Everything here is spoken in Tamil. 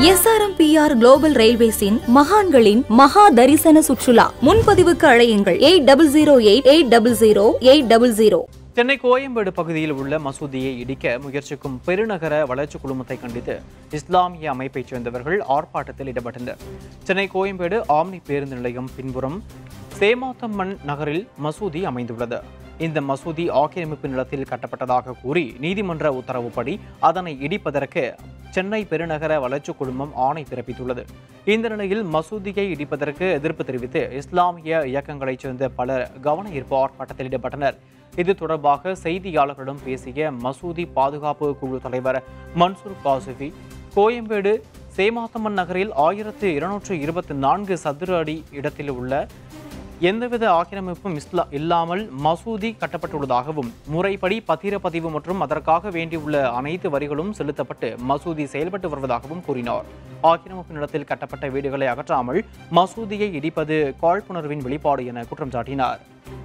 எஸ்ஆர்எம்பிஆர் குளோபல் ரயில்வேஸின் மகான்களின் மகா தரிசன சுற்றுலா முன்பதிவுக்கு அழையுங்கள் eight double zero eight eight double zero eight double zero Chennai Koyambedu பகுதியில் உள்ள மசூதியை இடிக்க முயற்சிக்கும் பெருநகர வளர்ச்சி குழுமத்தை கண்டித்து இஸ்லாமிய அமைப்பைச் சேர்ந்தவர்கள் ஆர்ப்பாட்டத்தில் ஈடுபட்டனர் சென்னை கோயம்பேடு ஆம்னி பேருந்து நிலையம் பின்புறம் சேமாத்தம்மன் நகரில் மசூதி அமைந்துள்ளது இந்த மசூதி ஆக்கிரமிப்பு நிலத்தில் கட்டப்பட்டதாக கூறி நீதிமன்ற உத்தரவுப்படி அதனை இடிப்பதற்கு சென்னை பெருநகர வளர்ச்சி குழுமம் ஆணை பிறப்பித்துள்ளது இந்த நிலையில் மசூதியை இடிப்பதற்கு எதிர்ப்பு தெரிவித்து இஸ்லாமிய இயக்கங்களைச் சேர்ந்த பலர் கவன ஈர்ப்பு ஆர்ப்பாட்டத்தில் ஈடுபட்டனர் இது தொடர்பாக செய்தியாளர்களிடம் பேசிய மசூதி பாதுகாப்பு குழு தலைவர் மன்சூர் காசிஃபி கோயம்பேடு சேமாத்தம்மன் நகரில் ஆயிரத்து இருநூற்று இருபத்தி நான்கு சதுர அடி இடத்தில் உள்ள எந்தவித ஆக்கிரமிப்பும் இஸ்லா இல்லாமல் மசூதி கட்டப்பட்டுள்ளதாகவும் முறைப்படி பத்திரப்பதிவு மற்றும் அதற்காக வேண்டியுள்ள அனைத்து வரிகளும் செலுத்தப்பட்டு மசூதி செயல்பட்டு வருவதாகவும் கூறினார் ஆக்கிரமிப்பு நிலத்தில் கட்டப்பட்ட வீடுகளை அகற்றாமல் மசூதியை இடிப்பது காழ்ப்புணர்வின் வெளிப்பாடு என குற்றம் சாட்டினார்